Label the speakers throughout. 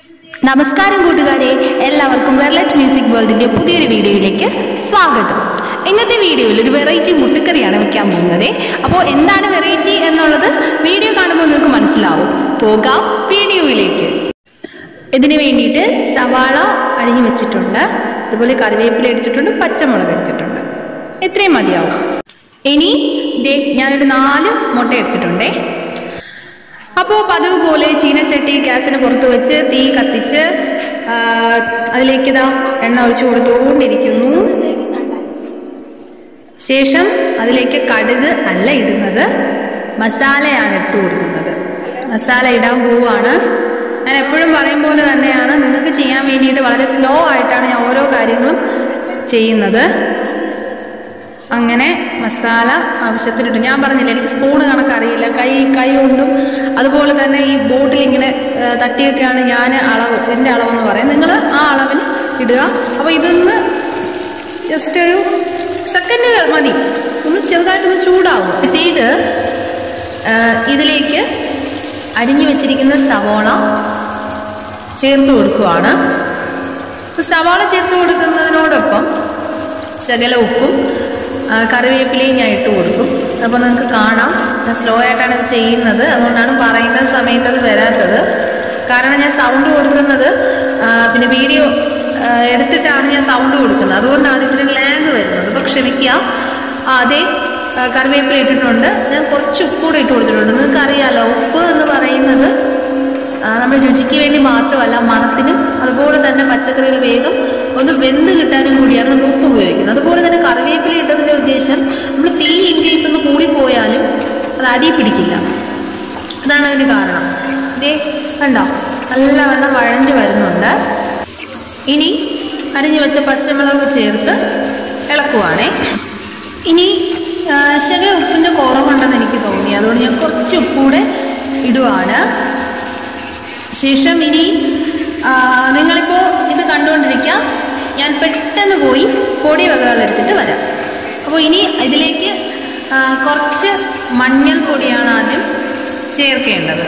Speaker 1: നമസ്കാരം കൂട്ടുകാരെ എല്ലാവർക്കും വെർലറ്റ് മ്യൂസിക് വേൾഡിന്റെ പുതിയൊരു വീഡിയോയിലേക്ക് സ്വാഗതം ഇന്നത്തെ വീഡിയോയിൽ ഒരു വെറൈറ്റി മുട്ടക്കറിയാണ് വെക്കാൻ പോകുന്നത് അപ്പോൾ എന്താണ് വെറൈറ്റി എന്നുള്ളത് വീഡിയോ കാണുമ്പോൾ നിങ്ങൾക്ക് മനസ്സിലാവും പോകാം വീഡിയോയിലേക്ക് ഇതിന് വേണ്ടിയിട്ട് സവാള അരിഞ്ഞു വെച്ചിട്ടുണ്ട് അതുപോലെ കറിവേപ്പില എടുത്തിട്ടുണ്ട് പച്ചമുളക് എടുത്തിട്ടുണ്ട് ഇത്രയും മതിയാവും ഇനി ദേ ഞാനൊരു നാല് മുട്ട എടുത്തിട്ടുണ്ടേ അപ്പോൾ പതിവ് പോലെ ചീനച്ചട്ടി ഗ്യാസിന് പുറത്ത് വെച്ച് തീ കത്തിച്ച് ആ, അതിലേക്ക് ഇതാ എണ്ണ ഒഴിച്ചു കൊടുത്തുകൊണ്ടിരിക്കുന്നു ശേഷം അതിലേക്ക് കടുക് അല്ല ഇടുന്നത് മസാലയാണ് ഇട്ട് കൊടുക്കുന്നത് മസാല ഇടാൻ പോവുകയാണ് ഞാൻ എപ്പോഴും പറയും പോലെ തന്നെയാണ് നിങ്ങൾക്ക് ചെയ്യാൻ വേണ്ടിയിട്ട് വളരെ സ്ലോ ആയിട്ടാണ് ഞാൻ ഓരോ കാര്യങ്ങളും ചെയ്യുന്നത് അങ്ങനെ മസാല ആവശ്യത്തിനിട്ട് ഞാൻ പറഞ്ഞില്ല എനിക്ക് സ്പൂണ് കണക്കറിയില്ല കൈ കൈ കൊണ്ടും അതുപോലെ തന്നെ ഈ ബോട്ടിൽ ഇങ്ങനെ ആ, തട്ടിയൊക്കെയാണ് ഞാൻ അളവ് എൻ്റെ അളവെന്ന് പറയും നിങ്ങൾ ആ അളവിന് ഇടുക അപ്പോൾ ഇതൊന്ന് ജസ്റ്റ് ഒരു സെക്കൻഡുകൾ മതി ഒന്ന് ചെറുതായിട്ടൊന്ന് ചൂടാവും ഇത് ഇതിലേക്ക് അരിഞ്ഞു വെച്ചിരിക്കുന്ന സവോള ചേർത്ത് കൊടുക്കുവാണ് അപ്പോൾ സവാള ചേർത്ത് കൊടുക്കുന്നതിനോടൊപ്പം ശകല ഉപ്പും ആ, കറിവേപ്പിലയും ഞാൻ ഇട്ട് കൊടുക്കും അപ്പോൾ നിങ്ങൾക്ക് കാണാം ഞാൻ സ്ലോ ആയിട്ടാണ് ഇത് ചെയ്യുന്നത് അതുകൊണ്ടാണ് പറയുന്ന സമയത്ത് അത് വരാത്തത് കാരണം ഞാൻ സൗണ്ട് കൊടുക്കുന്നത് ആ, പിന്നെ വീഡിയോ ആ, എടുത്തിട്ടാണ് ഞാൻ സൗണ്ട് കൊടുക്കുന്നത് അതുകൊണ്ടാണ് ഇതിന് ലാഗ് വരുന്നത് അപ്പോൾ ക്ഷമിക്കുക ആ, അതേ ആ, കറിവേപ്പില ഇട്ടിട്ടുണ്ട് ഞാൻ കുറച്ച് ഉപ്പ് കൂടെ ഇട്ട് കൊടുത്തിട്ടുണ്ട് നിങ്ങൾക്ക് അറിയാമല്ലോ ഉപ്പ് എന്ന് പറയുന്നത് ആ, നമ്മൾ രുചിക്ക് വേണ്ടി മാത്രമല്ല മണത്തിനും അതുപോലെ തന്നെ പച്ചക്കറികൾ വേഗം ഒന്ന് വെന്ത് കിട്ടാനും കൂടിയാണ് നമ്മൾ ഉപ്പ് ഉപയോഗിക്കുന്നത് അതുപോലെ തന്നെ കറിവേപ്പില ഇട്ടതിൻ്റെ ഉദ്ദേശം നമ്മൾ തീ ഇൻ കേസ് ഒന്ന് കൂടിപ്പോയാലും അത് അടി പിടിക്കില്ല അതാണ് അതിന് കാരണം ഇതേ കണ്ടോ നല്ലവണ്ണം വഴഞ്ഞ് വരുന്നുണ്ട് ഇനി അരിഞ്ഞു വെച്ച പച്ചമുളക് ചേർത്ത് ഇളക്കുവാണേ ഇനി ആ, ശകല ഉപ്പിൻ്റെ കുറവുണ്ടെന്ന് എനിക്ക് തോന്നി അതുകൊണ്ട് ഞാൻ കുറച്ച് ഉപ്പൂടെ ഇടുവാണ് ശേഷം ഇനി ആ, നിങ്ങളിപ്പോൾ ഇത് കണ്ടുകൊണ്ടിരിക്കാം ഞാൻ പെട്ടെന്ന് പോയി പൊടി വകകൾ എടുത്തിട്ട് വരാം അപ്പോൾ ഇനി ഇതിലേക്ക് ആ, കുറച്ച് മഞ്ഞൾ പൊടിയാണ് ആദ്യം ചേർക്കേണ്ടത്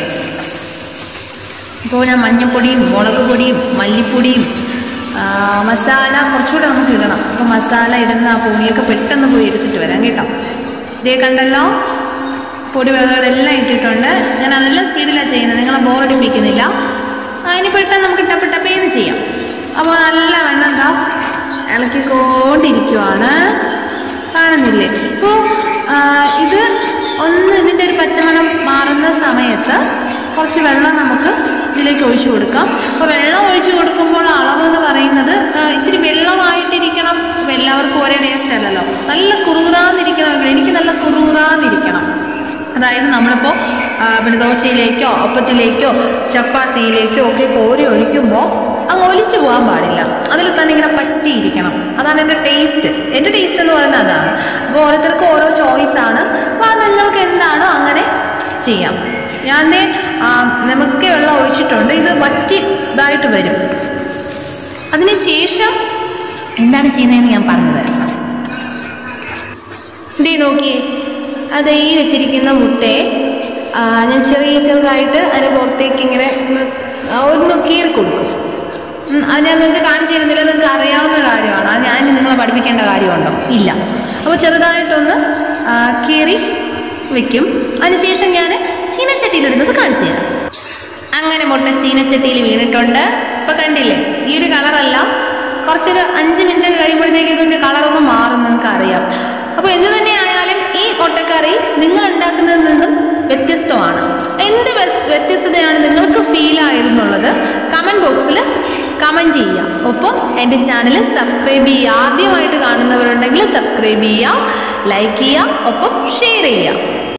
Speaker 1: ഇപ്പോൾ ഞാൻ മഞ്ഞൾപ്പൊടിയും മുളക് പൊടിയും മല്ലിപ്പൊടിയും ആ, മസാല കുറച്ചുകൂടെ നമുക്ക് ഇടണം അപ്പോൾ മസാല ഇടുന്ന ആ പൊടിയൊക്കെ പെട്ടെന്ന് പോയി എടുത്തിട്ട് വരാം കേട്ടോ ഇതേ കണ്ടല്ലോ പൊടി വകകളെല്ലാം ഇട്ടിട്ടുണ്ട് ഞാൻ അതെല്ലാം സ്പീഡിലാണ് ചെയ്യുന്നത് നിങ്ങളെ ബോറടിപ്പിക്കുന്നില്ല അതിന് പെട്ടെന്ന് നമുക്ക് ടപ്പ് ടപ്പേന്ന് ചെയ്യാം അപ്പോൾ നല്ല വെണ്ണം എന്താ ഇളക്കിക്കൊണ്ടിരിക്കുവാണ് കാണുന്നില്ലേ ഇപ്പോൾ ഇത് ഒന്ന് ഇതിൻ്റെ ഒരു പച്ചമണം മാറുന്ന സമയത്ത് കുറച്ച് വെള്ളം നമുക്ക് ഇതിലേക്ക് ഒഴിച്ചു കൊടുക്കാം അപ്പോൾ വെള്ളം ഒഴിച്ചു കൊടുക്കുമ്പോൾ അളവ് എന്ന് പറയുന്നത് ആ, ഇത്തിരി വെള്ളമായിട്ടിരിക്കണം ഇപ്പം എല്ലാവർക്കും ഒരേ ടേസ്റ്റ് അല്ലല്ലോ നല്ല കുറുകുറാന്നിരിക്കണമെങ്കിൽ എനിക്ക് നല്ല കുറുകുറാന്നിരിക്കണം അതായത് നമ്മളിപ്പോൾ ആ, പിന്നെ ദോശയിലേക്കോ അപ്പത്തിലേക്കോ ചപ്പാത്തിയിലേക്കോ ഒക്കെ കോരി ഒഴിക്കുമ്പോൾ അങ്ങ് ഒലിച്ചു പോകാൻ പാടില്ല അതിൽ തന്നെ ഇങ്ങനെ പറ്റിയിരിക്കണം അതാണ് എൻ്റെ ടേസ്റ്റ് എൻ്റെ ടേസ്റ്റ് എന്ന് പറയുന്നത് അതാണ് അപ്പോൾ ഓരോരുത്തർക്കും ഓരോ ചോയ്സാണ് അപ്പോൾ അത് നിങ്ങൾക്ക് എന്താണോ അങ്ങനെ ചെയ്യാം ഞാൻ ദേ, ആ, നമുക്ക് വെള്ളം ഒഴിച്ചിട്ടുണ്ട് ഇത് വറ്റി ഇതായിട്ട് വരും അതിനുശേഷം എന്താണ് ചെയ്യുന്നതെന്ന് ഞാൻ പറഞ്ഞു തരാം ഇതേ നോക്കിയേ അത് ഈ വെച്ചിരിക്കുന്ന മുട്ടയെ ആ, ഞാൻ ചെറിയ ചെറുതായിട്ട് അതിന് പുറത്തേക്ക് ഇങ്ങനെ ഒന്ന് ആ, ഒന്ന് കീറി കൊടുക്കും ഉം, അത് ഞാൻ നിങ്ങൾക്ക് കാണിച്ചു തരുന്നില്ല നിങ്ങൾക്ക് അറിയാവുന്ന കാര്യമാണ് അത് ഞാൻ നിങ്ങളെ പഠിപ്പിക്കേണ്ട കാര്യമുണ്ടോ ഇല്ല അപ്പോൾ ചെറുതായിട്ടൊന്ന് ആ, കീറി വെക്കും അതിനുശേഷം ഞാൻ ചീനച്ചട്ടിയിലിടുന്നത് കാണിച്ചു തരാം അങ്ങനെ മുട്ട ചീനച്ചട്ടിയിൽ വീണിട്ടുണ്ട് ഇപ്പം കണ്ടില്ലേ ഈ ഒരു കളറല്ല കുറച്ചൊരു അഞ്ച് മിനിറ്റ് കഴിയുമ്പോഴത്തേക്ക് ഇതിൻ്റെ കളറൊന്ന് മാറും നിങ്ങൾക്ക് അറിയാം അപ്പോൾ എന്ത് തന്നെ ആയാലും ഈ മുട്ടക്കറി നിങ്ങൾ ഉണ്ടാക്കുന്നതിൽ നിന്നും വ്യത്യസ്തമാണ് എന്ത് വ്യസ്- വ്യത്യസ്തതയാണ് നിങ്ങൾക്ക് ഫീൽ ആയിരുന്നുള്ളത് കമൻറ്റ് ബോക്സിൽ കമൻറ്റ് ചെയ്യുക ഒപ്പം എൻ്റെ ചാനൽ സബ്സ്ക്രൈബ് ചെയ്യുക ആദ്യമായിട്ട് കാണുന്നവരുണ്ടെങ്കിൽ സബ്സ്ക്രൈബ് ചെയ്യുക ലൈക്ക് ചെയ്യുക ഒപ്പം ഷെയർ ചെയ്യുക